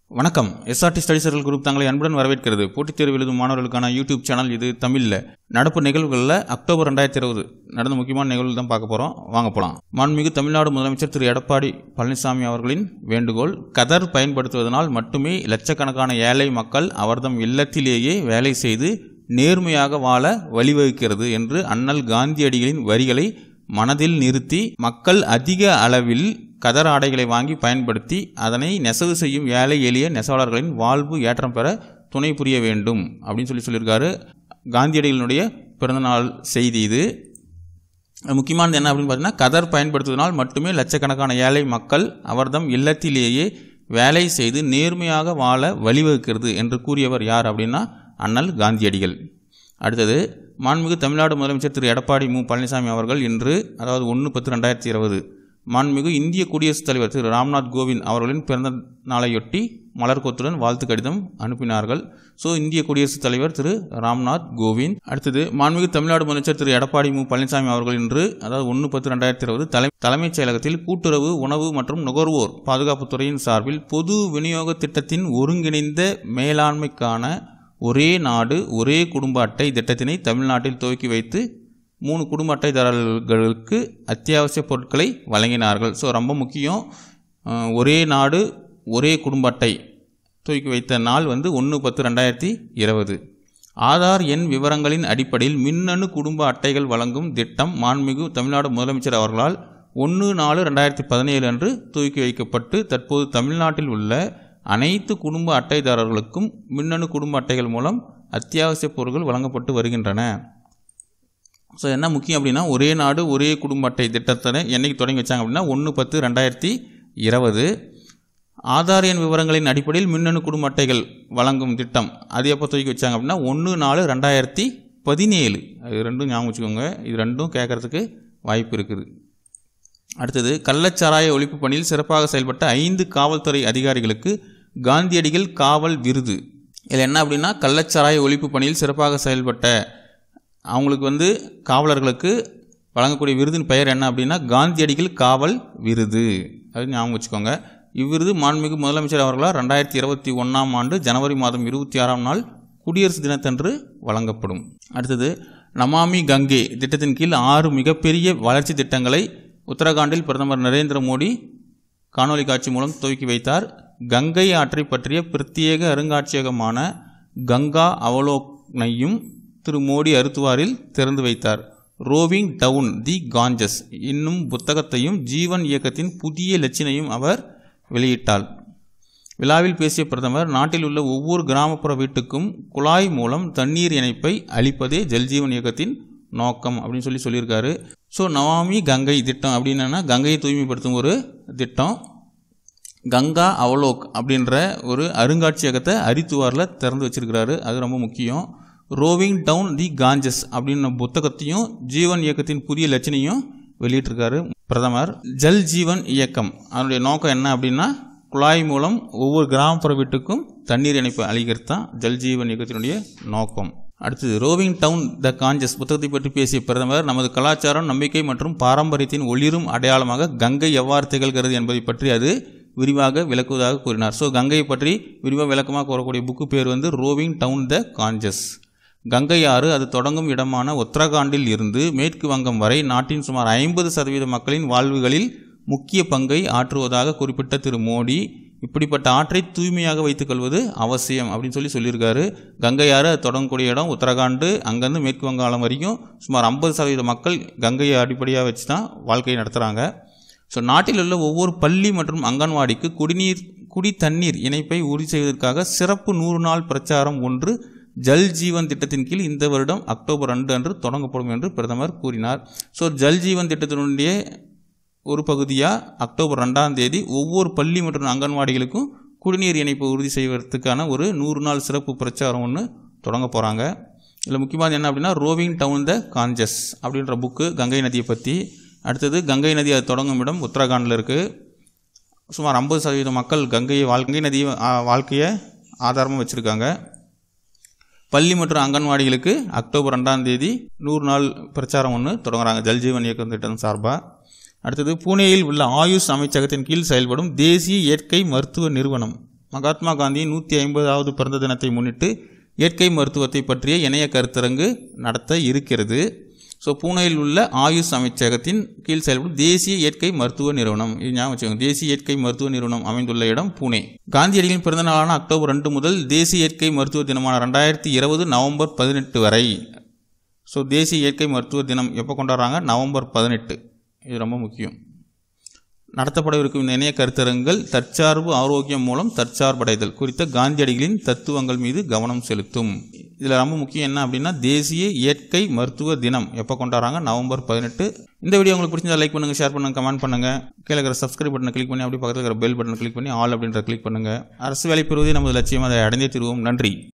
வணக்கம் SRT study circle group தங்களை அன்புடன் வரவேற்கிறது போட்டித் தேர்வு எழுதும் மாணவர்களுக்கான யூடியூப் சேனல் இது தமிழில் நடப்பு நிகழ்வுகளில் அக்டோபர் ரெண்டாயிரத்தி இருபது நடந்த முக்கியமான நிகழ்வு தான் பார்க்க போகிறோம் வாங்க போகலாம் மாண்புமிகு தமிழ்நாடு முதலமைச்சர் திரு எடப்பாடி பழனிசாமி அவர்களின் வேண்டுகோள் கதர் பயன்படுத்துவதனால் மட்டுமே லட்சக்கணக்கான ஏழை மக்கள் அவர்தம் இல்லத்திலேயே வேலை செய்து நேர்மையாக வாழ வழிவகுக்கிறது என்று அண்ணல் காந்தியடிகளின் வரிகளை மனதில் நிறுத்தி மக்கள் அதிக அளவில் கதர் ஆடைகளை வாங்கி பயன்படுத்தி அதனை நெசவு செய்யும் ஏழை எளிய நெசவாளர்களின் வாழ்வு ஏற்றம் பெற துணை புரிய வேண்டும் அப்படின்னு சொல்லி சொல்லியிருக்காரு காந்தியடிகளினுடைய பிறந்தநாள் செய்தி இது அது முக்கியமானது என்ன அப்படின்னு பார்த்தீங்கன்னா கதர் பயன்படுத்துவதனால் மட்டுமே லட்சக்கணக்கான ஏழை மக்கள் அவர்தம் இல்லத்திலேயே வேலை செய்து நேர்மையாக வாழ வழிவகுக்கிறது என்று கூறியவர் யார் அப்படின்னா அண்ணல் காந்தியடிகள் அடுத்தது மாண்புமிகு தமிழ்நாடு முதலமைச்சர் திரு எடப்பாடி மு பழனிசாமி அவர்கள் இன்று அதாவது ஒன்று பத்து ரெண்டாயிரத்தி இருபது மாண்புமிகு இந்திய குடியரசுத் தலைவர் திரு ராம்நாத் கோவிந்த் அவர்களின் பிறந்த நாளையொட்டி மலர்கொத்துடன் வாழ்த்து கடிதம் அனுப்பினார்கள் ஸோ இந்திய குடியரசுத் தலைவர் திரு ராம்நாத் கோவிந்த் அடுத்தது மாண்புமிகு தமிழ்நாடு முதலமைச்சர் திரு எடப்பாடி மு பழனிசாமி அவர்கள் இன்று அதாவது ஒன்று பத்து ரெண்டாயிரத்தி இருபது தலை தலைமைச் செயலகத்தில் கூட்டுறவு உணவு மற்றும் நுகர்வோர் பாதுகாப்புத் துறையின் சார்பில் பொது விநியோக திட்டத்தின் ஒருங்கிணைந்த மேலாண்மைக்கான ஒரே நாடு ஒரே குடும்ப அட்டை திட்டத்தினை தமிழ்நாட்டில் துவக்கி வைத்து மூணு குடும்ப அட்டைதாரர்களுக்கு அத்தியாவசிய பொருட்களை வழங்கினார்கள் ஸோ ரொம்ப முக்கியம் அஹ், ஒரே நாடு ஒரே குடும்ப அட்டை துவக்கி வைத்த நாள் வந்து ஒன்று பத்து ரெண்டாயிரத்தி இருபது ஆதார் எண் விவரங்களின் அடிப்படையில் மின்னணு குடும்ப அட்டைகள் வழங்கும் திட்டம் மாண்புமிகு தமிழ்நாடு முதலமைச்சர் அவர்களால் ஒன்று நாலு ரெண்டாயிரத்தி பதினேழு அன்று துவக்கி வைக்கப்பட்டு தற்போது தமிழ்நாட்டில் உள்ள அனைத்து குடும்ப அட்டைதாரர்களுக்கும் மின்னணு குடும்ப அட்டைகள் மூலம் அத்தியாவசிய பொருட்கள் வழங்கப்பட்டு வருகின்றன ஸோ என்ன முக்கியம் அப்படின்னா ஒரே நாடு ஒரே குடும்ப அட்டை திட்டத்தை என்னைக்கு தொடங்கி வச்சாங்க அப்படின்னா ஒன்று பத்து ரெண்டாயிரத்தி இருபது ஆதார் எண் விவரங்களின் அடிப்படையில் மின்னணு குடும்ப அட்டைகள் வழங்கும் திட்டம் அது எப்போ துவக்கி வச்சாங்க அப்படின்னா ஒன்று நாலு ரெண்டாயிரத்தி பதினேழு அது ரெண்டும் ஞாபகம் வச்சுக்கோங்க இது ரெண்டும் கேட்கறதுக்கு வாய்ப்பு இருக்குது அடுத்தது கள்ளச்சாராய ஒழிப்பு பணியில் சிறப்பாக செயல்பட்ட ஐந்து காவல்துறை அதிகாரிகளுக்கு காந்தியடிகள் காவல் விருது இதில் என்ன அப்படின்னா கள்ளச்சாராய ஒழிப்பு பணியில் சிறப்பாக செயல்பட்ட அவங்களுக்கு வந்து காவலர்களுக்கு வழங்கக்கூடிய விருதின் பெயர் என்ன அப்படின்னா காந்தியடிகள் காவல் விருது அது ஞாபகம் வச்சுக்கோங்க இவ்விருது மாண்புமிகு முதலமைச்சர் அவர்களால் ரெண்டாயிரத்தி இருபத்தி ஒன்றாம் ஆண்டு ஜனவரி மாதம் இருபத்தி ஆறாம் நாள் குடியரசு தினத்தன்று வழங்கப்படும் அடுத்தது நமாமி கங்கை திட்டத்தின் கீழ் ஆறு மிகப்பெரிய வளர்ச்சி திட்டங்களை உத்தரகாண்டில் பிரதமர் நரேந்திர மோடி காணொலி காட்சி மூலம் துவக்கி வைத்தார் கங்கை ஆற்றை பற்றிய பிரத்யேக அருங்காட்சியகமான கங்கா அவலோக்னையும் திரு மோடி அருத்துவாரில் திறந்து வைத்தார் ரோவிங் டவுன் தி காஞ்சஸ் என்னும் புத்தகத்தையும் ஜீவன் இயக்கத்தின் புதிய லட்சினையும் அவர் வெளியிட்டார் விழாவில் பேசிய பிரதமர் நாட்டில் உள்ள ஒவ்வொரு கிராமப்புற வீட்டுக்கும் குழாய் மூலம் தண்ணீர் இணைப்பை அளிப்பதே ஜல்ஜீவன் இயக்கத்தின் நோக்கம் அப்படின்னு சொல்லி சொல்லியிருக்காரு ஸோ நவாமி கங்கை திட்டம் அப்படின்னா கங்கையை தூய்மைப்படுத்தும் ஒரு திட்டம் கங்கா அவலோக் அப்படின்ற ஒரு அருங்காட்சியகத்தை அரித்துவாரில் திறந்து வச்சிருக்கிறாரு அது ரொம்ப முக்கியம் ரோவிங் டவுன் தி காஞ்சஸ் அப்படின்ற புத்தகத்தையும் ஜீவன் இயக்கத்தின் புதிய லட்சணையும் வெளியிட்டிருக்காரு பிரதமர் ஜல் ஜீவன் இயக்கம் அதனுடைய நோக்கம் என்ன அப்படின்னா குழாய் மூலம் ஒவ்வொரு கிராமப்புற வீட்டுக்கும் தண்ணீர் இணைப்பு அளிக்கிறது தான் ஜல் ஜீவன் இயக்கத்தினுடைய நோக்கம் அடுத்தது ரோவிங் டவுன் த காஞ்சஸ் புத்தகத்தை பற்றி பேசிய பிரதமர் நமது கலாச்சாரம் நம்பிக்கை மற்றும் பாரம்பரியத்தின் ஒளிரும் அடையாளமாக கங்கை எவ்வாறு திகழ்கிறது என்பதை பற்றி அது விரிவாக விளக்குவதாக கூறினார் ஸோ கங்கையை பற்றி விரிவாக விளக்கமாக கூறக்கூடிய புக்கு பேர் வந்து roving down the Ganges Ganga ஆறு அது தொடங்கும் இடமான உத்தரகாண்டில் இருந்து மேற்கு வங்கம் வரை நாட்டின் சுமார் ஐம்பது சதவீத மக்களின் வாழ்வுகளில் முக்கிய பங்கை ஆற்றுவதாக குறிப்பிட்ட திரு மோடி இப்படிப்பட்ட ஆற்றை தூய்மையாக வைத்துக்கொள்வது அவசியம் அப்படின்னு சொல்லி சொல்லியிருக்காரு கங்கை ஆறு அது தொடங்கக்கூடிய இடம் உத்தரகாண்டு அங்கேருந்து மேற்கு வங்காளம் வரைக்கும் சுமார் ஐம்பது சதவீத மக்கள் கங்கையை அடிப்படையாக வச்சு தான் வாழ்க்கையை நடத்துகிறாங்க ஸோ நாட்டில் உள்ள ஒவ்வொரு பள்ளி மற்றும் அங்கன்வாடிக்கு குடிநீர் குடி தண்ணீர் இணைப்பை உறுதி செய்வதற்காக சிறப்பு நூறு நாள் பிரச்சாரம் ஒன்று ஜல் ஜீவன் திட்டத்தின் கீழ் இந்த வருடம் அக்டோபர் ரெண்டு அன்று தொடங்கப்படும் என்று பிரதமர் கூறினார் ஸோ ஜல் ஜீவன் திட்டத்தினுடைய ஒரு பகுதியாக அக்டோபர் ரெண்டாம் தேதி ஒவ்வொரு பள்ளி மற்றும் அங்கன்வாடிகளுக்கும் குடிநீர் இணைப்பு உறுதி செய்வதற்கான ஒரு நூறு நாள் சிறப்பு பிரச்சாரம் ஒன்று தொடங்க போகிறாங்க இதில் முக்கியமானது என்ன அப்படின்னா ரோவிங் டவுன் த காஞ்சஸ் அப்படின்ற புக்கு கங்கை நதியை பற்றி அடுத்தது கங்கை நதி அது தொடங்கும் இடம் உத்தரகாண்டில் இருக்குது சுமார் ஐம்பது சதவீதம் மக்கள் கங்கையை வாழ் கங்கை நதியை ஆ, வாழ்க்கையை ஆதாரமாக வச்சுருக்காங்க பள்ளி மற்றும் அங்கன்வாடிகளுக்கு அக்டோபர் ரெண்டாம் தேதி நூறு நாள் பிரச்சாரம் ஒன்று தொடங்குறாங்க ஜல்ஜீவன் இயக்கம் திட்டம் சார்பாக அடுத்தது பூனேயில் உள்ள ஆயுஷ் அமைச்சகத்தின் கீழ் செயல்படும் தேசிய இயற்கை மருத்துவ நிறுவனம் மகாத்மா காந்தியின் நூற்றி ஐம்பதாவது பிறந்த தினத்தை முன்னிட்டு இயற்கை மருத்துவத்தை பற்றிய இணைய கருத்தரங்கு நடத்த இருக்கிறது ஸோ பூனேயில் உள்ள ஆயுஷ் அமைச்சகத்தின் கீழ் செயல்படும் தேசிய இயற்கை மருத்துவ நிறுவனம் இது ஞாபகம் வச்சுக்கோங்க தேசிய இயற்கை மருத்துவ நிறுவனம் அமைந்துள்ள இடம் பூனே காந்தியடிகளின் பிறந்த நாளான அக்டோபர் ரெண்டு முதல் தேசிய இயற்கை மருத்துவ தினமான ரெண்டாயிரத்தி இருபது நவம்பர் பதினெட்டு வரை ஸோ தேசிய இயற்கை மருத்துவ தினம் எப்போ கொண்டாடுறாங்க நவம்பர் பதினெட்டு இது ரொம்ப முக்கியம் நடத்தப்படவிருக்கும் இந்த இணைய கருத்தரங்குகள் தற்சார்பு ஆரோக்கியம் மூலம் தற்சார்படைதல் குறித்த காந்தியடிகளின் தத்துவங்கள் மீது கவனம் செலுத்தும் இதில் ரொம்ப முக்கியம் என்ன அப்படின்னா தேசிய இயற்கை மருத்துவ தினம் எப்போ கொண்டாடுறாங்க நவம்பர் பதினெட்டு இந்த வீடியோ உங்களுக்கு பிடிச்சிருந்தா லைக் பண்ணுங்கள் ஷேர் பண்ணுங்கள் கமெண்ட் பண்ணுங்கள் கீழே இருக்கிற சப்ஸ்கிரைப் பட்டனை கிளிக் பண்ணி அப்படி பக்கத்தில் இருக்கிற பெல் பட்டனை கிளிக் பண்ணி ஆல் அப்படின்ற கிளிக் பண்ணுங்கள் அரசு வேலை பெறுவதே நமது லட்சியம் அதை அடைந்தே தருவோம் நன்றி